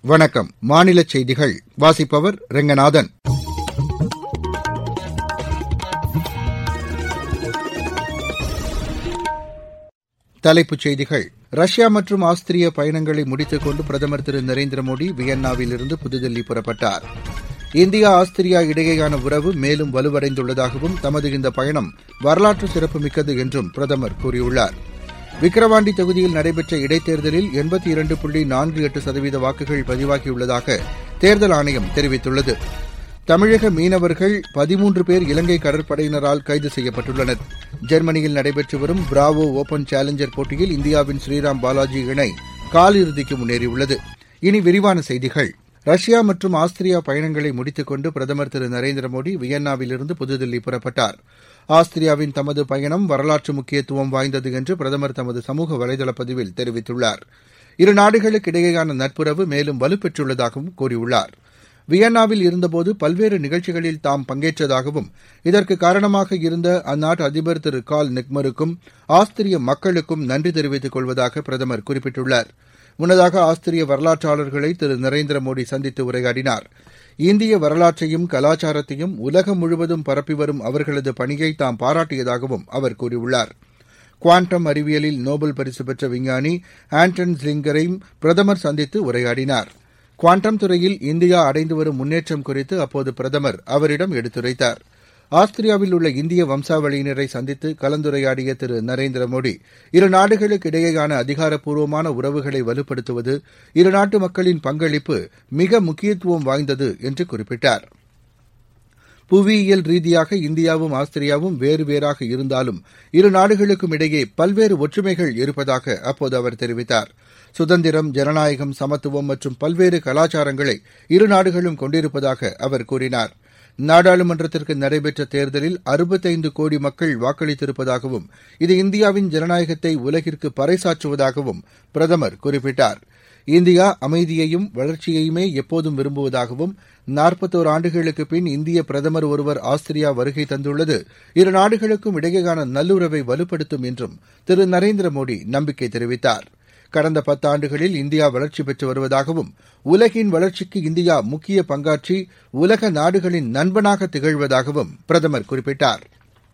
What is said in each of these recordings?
வணக்கம் மாநில செய்திகள் வாசிப்பவர் ரெங்கநாதன் தலைப்புச் செய்திகள் ரஷ்யா மற்றும் ஆஸ்திரிய பயணங்களை முடித்துக் கொண்டு பிரதமர் திரு நரேந்திர மோடி வியன்னாவிலிருந்து புதுதில்லி புறப்பட்டார் இந்தியா ஆஸ்திரியா இடையேயான உறவு மேலும் வலுவடைந்துள்ளதாகவும் தமது இந்த பயணம் வரலாற்று சிறப்புமிக்கது என்றும் பிரதமர் கூறியுள்ளார் விக்கிரவாண்டி தொகுதியில் நடைபெற்ற இடைத்தேர்தலில் எண்பத்தி இரண்டு புள்ளி நான்கு எட்டு சதவீத வாக்குகள் பதிவாகியுள்ளதாக தேர்தல் ஆணையம் தெரிவித்துள்ளது தமிழக மீனவர்கள் பதிமூன்று பேர் இலங்கை கடற்படையினரால் கைது செய்யப்பட்டுள்ளனர் ஜெர்மனியில் நடைபெற்று வரும் பிராவோ ஓபன் சேலஞ்சர் போட்டியில் இந்தியாவின் ஸ்ரீராம் பாலாஜி இணை காலிறுதிக்கு முன்னேறியுள்ளது இனி விரிவான செய்திகள் ரஷ்யா மற்றும் ஆஸ்திரியா பயணங்களை முடித்துக் கொண்டு பிரதமர் திரு நரேந்திர மோடி வியன்னாவிலிருந்து புதுதில்லி புறப்பட்டார் ஆஸ்திரியாவின் தமது பயணம் வரலாற்று முக்கியத்துவம் வாய்ந்தது என்று பிரதமர் தமது சமூக வலைதள பதிவில் தெரிவித்துள்ளார் இரு நாடுகளுக்கு இடையேயான நட்புறவு மேலும் வலுப்பெற்றுள்ளதாகவும் கூறியுள்ளார் வியன்னாவில் இருந்தபோது பல்வேறு நிகழ்ச்சிகளில் தாம் பங்கேற்றதாகவும் இதற்கு காரணமாக இருந்த அந்நாட்டு அதிபர் திரு கால் நெக்மருக்கும் ஆஸ்திரிய மக்களுக்கும் நன்றி தெரிவித்துக் கொள்வதாக பிரதமர் குறிப்பிட்டுள்ளார் முன்னதாக ஆஸ்திரிய வரலாற்றாளர்களை திரு நரேந்திர மோடி சந்தித்து உரையாடினார் இந்திய வரலாற்றையும் கலாச்சாரத்தையும் உலகம் முழுவதும் பரப்பி வரும் அவர்களது பணியை தாம் பாராட்டியதாகவும் அவர் கூறியுள்ளார் குவாண்டம் அறிவியலில் நோபல் பரிசு பெற்ற விஞ்ஞானி ஆண்டன் ஸ்லிங்கரையும் பிரதமர் சந்தித்து உரையாடினார் குவாண்டம் துறையில் இந்தியா அடைந்து வரும் முன்னேற்றம் குறித்து அப்போது பிரதமர் அவரிடம் எடுத்துரைத்தார் ஆஸ்திரியாவில் உள்ள இந்திய வம்சாவளியினரை சந்தித்து கலந்துரையாடிய திரு நரேந்திர மோடி இரு நாடுகளுக்கு இடையேயான அதிகாரப்பூர்வமான உறவுகளை வலுப்படுத்துவது இரு நாட்டு மக்களின் பங்களிப்பு மிக முக்கியத்துவம் வாய்ந்தது என்று குறிப்பிட்டார் புவியியல் ரீதியாக இந்தியாவும் ஆஸ்திரியாவும் வேறு வேறாக இருந்தாலும் இரு நாடுகளுக்கும் இடையே பல்வேறு ஒற்றுமைகள் இருப்பதாக அப்போது அவர் தெரிவித்தார் சுதந்திரம் ஜனநாயகம் சமத்துவம் மற்றும் பல்வேறு கலாச்சாரங்களை இரு நாடுகளும் கொண்டிருப்பதாக அவர் கூறினார் நாடாளுமன்றத்திற்கு நடைபெற்ற தேர்தலில் அறுபத்தைந்து கோடி மக்கள் வாக்களித்திருப்பதாகவும் இது இந்தியாவின் ஜனநாயகத்தை உலகிற்கு பறைசாற்றுவதாகவும் பிரதமர் குறிப்பிட்டார் இந்தியா அமைதியையும் வளர்ச்சியையுமே எப்போதும் விரும்புவதாகவும் நாற்பத்தோரு ஆண்டுகளுக்கு பின் இந்திய பிரதமர் ஒருவர் ஆஸ்திரியா வருகை தந்துள்ளது இரு நாடுகளுக்கும் இடையேயான நல்லுறவை வலுப்படுத்தும் என்றும் திரு நரேந்திர மோடி நம்பிக்கை தெரிவித்தார் கடந்த பத்தாண்டுகளில் இந்தியா வளர்ச்சி பெற்று வருவதாகவும் உலகின் வளர்ச்சிக்கு இந்தியா முக்கிய பங்காற்றி உலக நாடுகளின் நண்பனாக திகழ்வதாகவும் பிரதமர் குறிப்பிட்டார்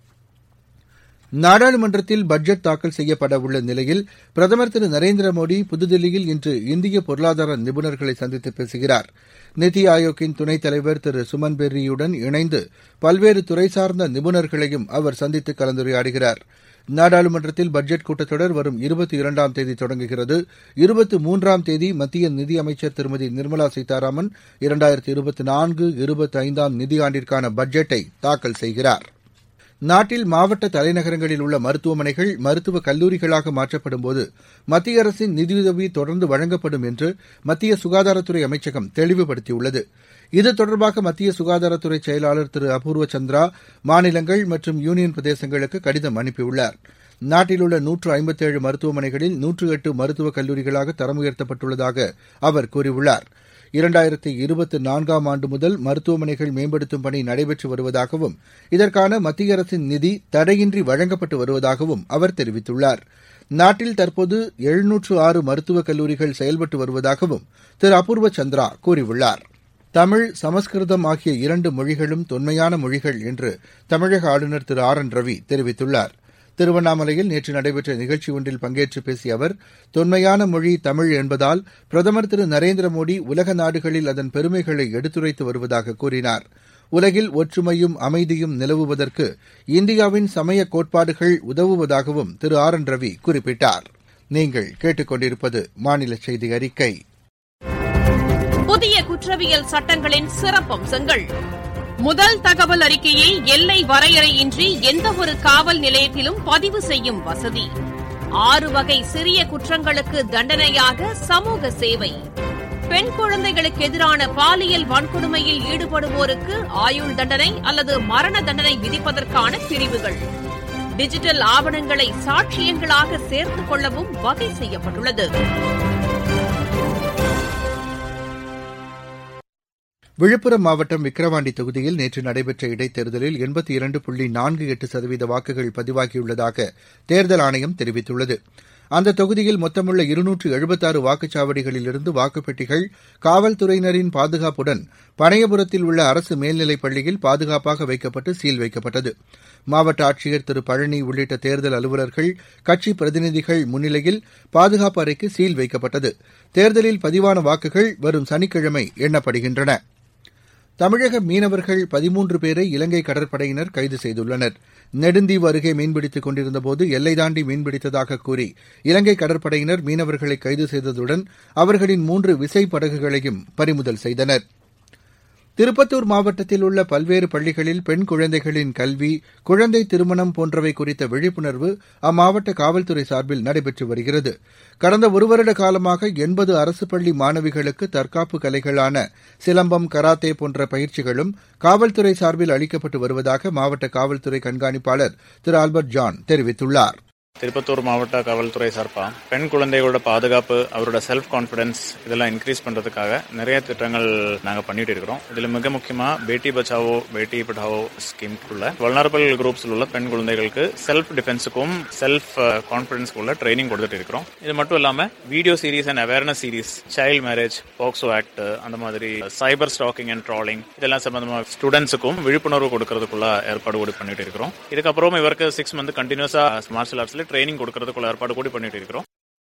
நாடாளுமன்றத்தில் பட்ஜெட் தாக்கல் செய்யப்பட உள்ள நிலையில் பிரதமர் திரு நரேந்திர மோடி புதுதில்லியில் இன்று இந்திய பொருளாதார நிபுணர்களை சந்தித்து பேசுகிறார் நித்தி ஆயோக்கின் துணைத் தலைவர் திரு சுமன் பெர்ரியுடன் இணைந்து பல்வேறு துறை சார்ந்த நிபுணர்களையும் அவர் சந்தித்து கலந்துரையாடுகிறார் நாடாளுமன்றத்தில் பட்ஜெட் கூட்டத்தொடர் வரும் இருபத்தி இரண்டாம் தேதி தொடங்குகிறது இருபத்தி மூன்றாம் தேதி மத்திய நிதியமைச்சர் திருமதி நிர்மலா சீதாராமன் இரண்டாயிரத்தி இருபத்தி நான்கு இருபத்தி ஐந்தாம் நிதியாண்டிற்கான பட்ஜெட்டை தாக்கல் செய்கிறார் நாட்டில் மாவட்ட தலைநகரங்களில் உள்ள மருத்துவமனைகள் மருத்துவக் கல்லூரிகளாக மாற்றப்படும்போது மத்திய அரசின் நிதியுதவி தொடர்ந்து வழங்கப்படும் என்று மத்திய சுகாதாரத்துறை அமைச்சகம் தெளிவுபடுத்தியுள்ளது இது தொடர்பாக மத்திய சுகாதாரத்துறை செயலாளர் திரு அபூர்வ சந்திரா மாநிலங்கள் மற்றும் யூனியன் பிரதேசங்களுக்கு கடிதம் அனுப்பியுள்ளார் நாட்டில் உள்ள நூற்று ஐம்பத்தேழு மருத்துவமனைகளில் நூற்று எட்டு மருத்துவக் கல்லூரிகளாக தரம் உயர்த்தப்பட்டுள்ளதாக அவர் கூறியுள்ளார் இரண்டாயிரத்தி இருபத்தி நான்காம் ஆண்டு முதல் மருத்துவமனைகள் மேம்படுத்தும் பணி நடைபெற்று வருவதாகவும் இதற்கான மத்திய அரசின் நிதி தடையின்றி வழங்கப்பட்டு வருவதாகவும் அவர் தெரிவித்துள்ளார் நாட்டில் தற்போது எழுநூற்று ஆறு மருத்துவக் கல்லூரிகள் செயல்பட்டு வருவதாகவும் திரு அபூர்வ சந்திரா கூறியுள்ளார் தமிழ் சமஸ்கிருதம் ஆகிய இரண்டு மொழிகளும் தொன்மையான மொழிகள் என்று தமிழக ஆளுநர் திரு ஆர் என் ரவி தெரிவித்துள்ளார் திருவண்ணாமலையில் நேற்று நடைபெற்ற நிகழ்ச்சி ஒன்றில் பங்கேற்று பேசிய அவர் தொன்மையான மொழி தமிழ் என்பதால் பிரதமர் திரு நரேந்திர மோடி உலக நாடுகளில் அதன் பெருமைகளை எடுத்துரைத்து வருவதாக கூறினார் உலகில் ஒற்றுமையும் அமைதியும் நிலவுவதற்கு இந்தியாவின் சமய கோட்பாடுகள் உதவுவதாகவும் திரு ஆர் என் ரவி குறிப்பிட்டார் நீங்கள் கேட்டுக்கொண்டிருப்பது மாநில செய்தி அறிக்கை புதிய குற்றவியல் சட்டங்களின் சிறப்பம்சங்கள் முதல் தகவல் அறிக்கையை எல்லை வரையறையின்றி எந்தவொரு காவல் நிலையத்திலும் பதிவு செய்யும் வசதி ஆறு வகை சிறிய குற்றங்களுக்கு தண்டனையாக சமூக சேவை பெண் குழந்தைகளுக்கு எதிரான பாலியல் வன்கொடுமையில் ஈடுபடுவோருக்கு ஆயுள் தண்டனை அல்லது மரண தண்டனை விதிப்பதற்கான பிரிவுகள் டிஜிட்டல் ஆவணங்களை சாட்சியங்களாக சேர்த்துக் கொள்ளவும் வகை செய்யப்பட்டுள்ளது விழுப்புரம் மாவட்டம் விக்கிரவாண்டி தொகுதியில் நேற்று நடைபெற்ற இடைத்தேர்தலில் எண்பத்தி இரண்டு புள்ளி நான்கு எட்டு சதவீத வாக்குகள் பதிவாகியுள்ளதாக தேர்தல் ஆணையம் தெரிவித்துள்ளது அந்த தொகுதியில் மொத்தமுள்ள இருநூற்று எழுபத்தாறு வாக்குச்சாவடிகளிலிருந்து வாக்குப்பெட்டிகள் காவல்துறையினரின் பாதுகாப்புடன் பனையபுரத்தில் உள்ள அரசு மேல்நிலைப் பள்ளியில் பாதுகாப்பாக வைக்கப்பட்டு சீல் வைக்கப்பட்டது மாவட்ட ஆட்சியர் திரு பழனி உள்ளிட்ட தேர்தல் அலுவலர்கள் கட்சி பிரதிநிதிகள் முன்னிலையில் பாதுகாப்பு அறைக்கு சீல் வைக்கப்பட்டது தேர்தலில் பதிவான வாக்குகள் வரும் சனிக்கிழமை எண்ணப்படுகின்றன தமிழக மீனவர்கள் பதிமூன்று பேரை இலங்கை கடற்படையினர் கைது செய்துள்ளனர் நெடுந்தீவு அருகே மீன்பிடித்துக் கொண்டிருந்தபோது எல்லை தாண்டி மீன்பிடித்ததாக கூறி இலங்கை கடற்படையினர் மீனவர்களை கைது செய்ததுடன் அவர்களின் மூன்று விசை படகுகளையும் பறிமுதல் செய்தனர் திருப்பத்தூர் மாவட்டத்தில் உள்ள பல்வேறு பள்ளிகளில் பெண் குழந்தைகளின் கல்வி குழந்தை திருமணம் போன்றவை குறித்த விழிப்புணர்வு அம்மாவட்ட காவல்துறை சார்பில் நடைபெற்று வருகிறது கடந்த ஒரு வருட காலமாக எண்பது அரசு பள்ளி மாணவிகளுக்கு தற்காப்பு கலைகளான சிலம்பம் கராத்தே போன்ற பயிற்சிகளும் காவல்துறை சார்பில் அளிக்கப்பட்டு வருவதாக மாவட்ட காவல்துறை கண்காணிப்பாளர் திரு ஆல்பர்ட் ஜான் தெரிவித்துள்ளார் திருப்பத்தூர் மாவட்ட காவல்துறை சார்பா பெண் குழந்தைகளோட பாதுகாப்பு அவரோட செல்ஃப் கான்பிடன்ஸ் இதெல்லாம் இன்க்ரீஸ் பண்றதுக்காக நிறைய திட்டங்கள் நாங்க பண்ணிட்டு இருக்கிறோம் இதுல மிக முக்கியமா பேட்டி பச்சாவோ பேட்டி படாவோ ஸ்கீம்குள்ள வல்னரபிள் குரூப்ஸ்ல உள்ள பெண் குழந்தைகளுக்கு செல்ஃப் டிஃபென்ஸுக்கும் செல்ஃப் கான்பிடன்ஸ்க்கு உள்ள ட்ரைனிங் கொடுத்துட்டு இருக்கிறோம் இது மட்டும் இல்லாம video series and awareness series child marriage POCSO act அந்த மாதிரி சைபர் ஸ்டாக்கிங் அண்ட் ட்ராலிங் இதெல்லாம் சம்பந்தமா ஸ்டூடெண்ட்ஸுக்கும் விழிப்புணர்வு கொடுக்கறதுக்குள்ள ஏற்பாடு கூட பண்ணிட்டு இருக்கிறோம் இதுக்கப்புறம் இவருக்கு சிக்ஸ் மந்த் கண்டினியூஸா மார்ஷல் ஆர்ட்ஸ்ல ட்ரைனிங் கொடுக்கறதுக்குள்ள ஏற்பாடு கூட பண்ணிட்டு இருக்கிறோம்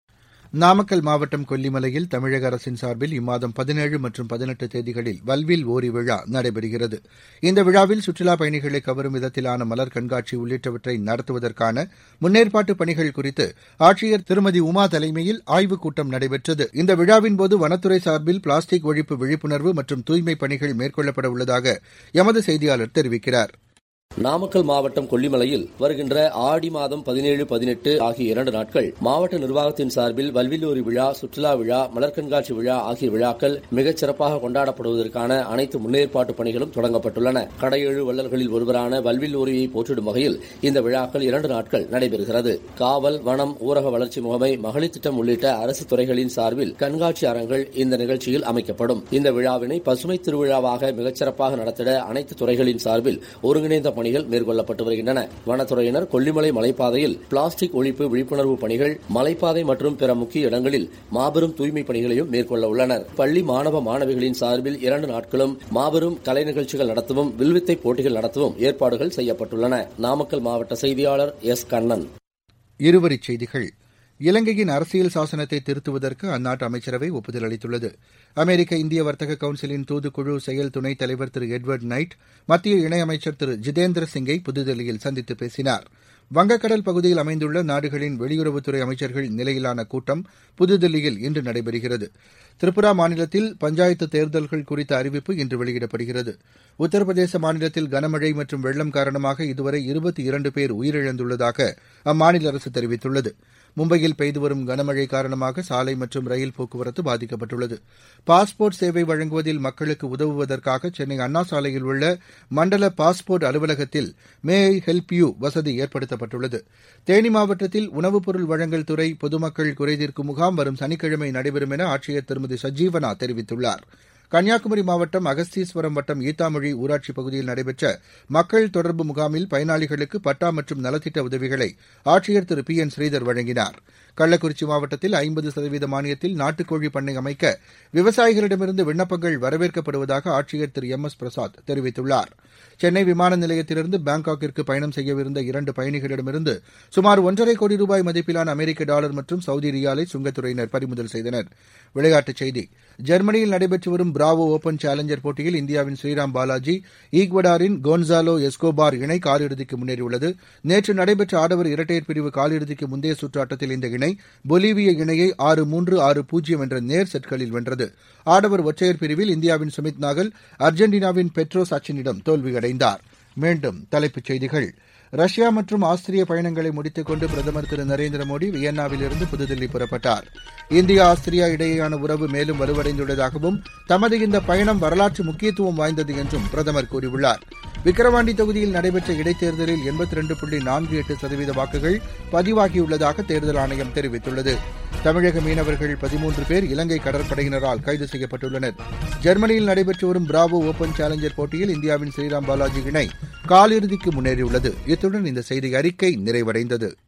நாமக்கல் மாவட்டம் கொல்லிமலையில் தமிழக அரசின் சார்பில் இம்மாதம் பதினேழு மற்றும் பதினெட்டு தேதிகளில் வல்வில் ஓரி விழா நடைபெறுகிறது இந்த விழாவில் சுற்றுலாப் பயணிகளை கவரும் விதத்திலான மலர் கண்காட்சி உள்ளிட்டவற்றை நடத்துவதற்கான முன்னேற்பாட்டு பணிகள் குறித்து ஆட்சியர் திருமதி உமா தலைமையில் ஆய்வுக் கூட்டம் நடைபெற்றது இந்த விழாவின்போது வனத்துறை சார்பில் பிளாஸ்டிக் ஒழிப்பு விழிப்புணர்வு மற்றும் தூய்மைப் பணிகள் மேற்கொள்ளப்பட உள்ளதாக எமது செய்தியாளர் தெரிவிக்கிறார் நாமக்கல் மாவட்டம் கொல்லிமலையில் வருகின்ற ஆடி மாதம் பதினேழு பதினெட்டு ஆகிய இரண்டு நாட்கள் மாவட்ட நிர்வாகத்தின் சார்பில் வல்வில்லூரி விழா சுற்றுலா விழா மலர் கண்காட்சி விழா ஆகிய விழாக்கள் மிகச் சிறப்பாக கொண்டாடப்படுவதற்கான அனைத்து முன்னேற்பாட்டு பணிகளும் தொடங்கப்பட்டுள்ளன கடையேழு வள்ளல்களில் ஒருவரான வல்வில்லூரியை போற்றிடும் வகையில் இந்த விழாக்கள் இரண்டு நாட்கள் நடைபெறுகிறது காவல் வனம் ஊரக வளர்ச்சி முகமை மகளிர் திட்டம் உள்ளிட்ட அரசு துறைகளின் சார்பில் கண்காட்சி அரங்கள் இந்த நிகழ்ச்சியில் அமைக்கப்படும் இந்த விழாவினை பசுமை திருவிழாவாக மிகச்சிறப்பாக நடத்திட அனைத்து துறைகளின் சார்பில் ஒருங்கிணைந்த பணிகள் மேற்கொள்ளப்பட்டு வருகின்றன வனத்துறையினர் கொல்லிமலை மலைப்பாதையில் பிளாஸ்டிக் ஒழிப்பு விழிப்புணர்வு பணிகள் மலைப்பாதை மற்றும் பிற முக்கிய இடங்களில் மாபெரும் தூய்மை பணிகளையும் மேற்கொள்ள உள்ளனர் பள்ளி மாணவ மாணவிகளின் சார்பில் இரண்டு நாட்களும் மாபெரும் கலை நிகழ்ச்சிகள் நடத்தவும் வில்வித்தை போட்டிகள் நடத்தவும் ஏற்பாடுகள் செய்யப்பட்டுள்ளன நாமக்கல் மாவட்ட செய்தியாளர் எஸ் கண்ணன் இருவரிச் செய்திகள் இலங்கையின் அரசியல் சாசனத்தை திருத்துவதற்கு அந்நாட்டு அமைச்சரவை ஒப்புதல் அளித்துள்ளது அமெரிக்க இந்திய வர்த்தக கவுன்சிலின் தூதுக்குழு செயல் துணைத் தலைவர் திரு எட்வர்ட் நைட் மத்திய இணையமைச்சர் திரு ஜிதேந்திர சிங்கை புதுதில்லியில் சந்தித்து பேசினார் வங்கக்கடல் பகுதியில் அமைந்துள்ள நாடுகளின் வெளியுறவுத்துறை அமைச்சர்கள் நிலையிலான கூட்டம் புதுதில்லியில் இன்று நடைபெறுகிறது திரிபுரா மாநிலத்தில் பஞ்சாயத்து தேர்தல்கள் குறித்த அறிவிப்பு இன்று வெளியிடப்படுகிறது உத்தரப்பிரதேச மாநிலத்தில் கனமழை மற்றும் வெள்ளம் காரணமாக இதுவரை இருபத்தி இரண்டு பேர் உயிரிழந்துள்ளதாக அம்மாநில அரசு தெரிவித்துள்ளது மும்பையில் பெய்து வரும் கனமழை காரணமாக சாலை மற்றும் ரயில் போக்குவரத்து பாதிக்கப்பட்டுள்ளது பாஸ்போர்ட் சேவை வழங்குவதில் மக்களுக்கு உதவுவதற்காக சென்னை அண்ணா சாலையில் உள்ள மண்டல பாஸ்போர்ட் அலுவலகத்தில் மே ஐ ஹெல்ப் யூ வசதி ஏற்படுத்தப்பட்டுள்ளது தேனி மாவட்டத்தில் உணவுப் பொருள் வழங்கல் துறை பொதுமக்கள் குறைதீர்க்கும் முகாம் வரும் சனிக்கிழமை நடைபெறும் என ஆட்சியர் திருமதி சஜீவனா தெரிவித்துள்ளார் கன்னியாகுமரி மாவட்டம் அகஸ்தீஸ்வரம் வட்டம் ஈத்தாமொழி ஊராட்சி பகுதியில் நடைபெற்ற மக்கள் தொடர்பு முகாமில் பயனாளிகளுக்கு பட்டா மற்றும் நலத்திட்ட உதவிகளை ஆட்சியர் திரு பி என் ஸ்ரீதர் வழங்கினார் கள்ளக்குறிச்சி மாவட்டத்தில் ஐம்பது சதவீத மானியத்தில் நாட்டுக்கோழி பண்ணை அமைக்க விவசாயிகளிடமிருந்து விண்ணப்பங்கள் வரவேற்கப்படுவதாக ஆட்சியர் திரு எம் எஸ் பிரசாத் தெரிவித்துள்ளார் சென்னை விமான நிலையத்திலிருந்து பாங்காக்கிற்கு பயணம் செய்யவிருந்த இரண்டு பயணிகளிடமிருந்து சுமார் ஒன்றரை கோடி ரூபாய் மதிப்பிலான அமெரிக்க டாலர் மற்றும் சவுதி ரியாலை சுங்கத்துறையினர் பறிமுதல் செய்தனர் விளையாட்டுச் செய்தி ஜெர்மனியில் நடைபெற்று வரும் பிராவோ ஓபன் சேலஞ்சர் போட்டியில் இந்தியாவின் ஸ்ரீராம் பாலாஜி ஈக்வடாரின் கோன்சாலோ எஸ்கோபார் இணை காலிறுதிக்கு முன்னேறியுள்ளது நேற்று நடைபெற்ற ஆடவர் இரட்டையர் பிரிவு காலிறுதிக்கு முந்தைய சுற்று ஆட்டத்தில் இந்த இணை பொலிவிய இணையை ஆறு மூன்று ஆறு பூஜ்ஜியம் என்ற நேர் செட்களில் வென்றது ஆடவர் ஒற்றையர் பிரிவில் இந்தியாவின் சுமித் நாகல் அர்ஜென்டினாவின் பெட்ரோ சச்சினிடம் தோல்வியடைந்தார் மீண்டும் தலைப்புச் செய்திகள் ரஷ்யா மற்றும் ஆஸ்திரிய பயணங்களை முடித்துக் கொண்டு பிரதமர் திரு நரேந்திர மோடி வியன்னாவிலிருந்து புதுதில்லி புறப்பட்டார் இந்தியா ஆஸ்திரியா இடையேயான உறவு மேலும் வலுவடைந்துள்ளதாகவும் தமது இந்த பயணம் வரலாற்று முக்கியத்துவம் வாய்ந்தது என்றும் பிரதமர் கூறியுள்ளார் விக்கிரவாண்டி தொகுதியில் நடைபெற்ற இடைத்தேர்தலில் எண்பத்தி ரெண்டு புள்ளி நான்கு எட்டு சதவீத வாக்குகள் பதிவாகியுள்ளதாக தேர்தல் ஆணையம் தெரிவித்துள்ளது தமிழக மீனவர்கள் பதிமூன்று பேர் இலங்கை கடற்படையினரால் கைது செய்யப்பட்டுள்ளனர் ஜெர்மனியில் நடைபெற்று வரும் பிராவோ ஓபன் சேலஞ்சர் போட்டியில் இந்தியாவின் ஸ்ரீராம் பாலாஜி இணை காலிறுதிக்கு முன்னேறியுள்ளது இத்துடன் இந்த செய்தி அறிக்கை நிறைவடைந்தது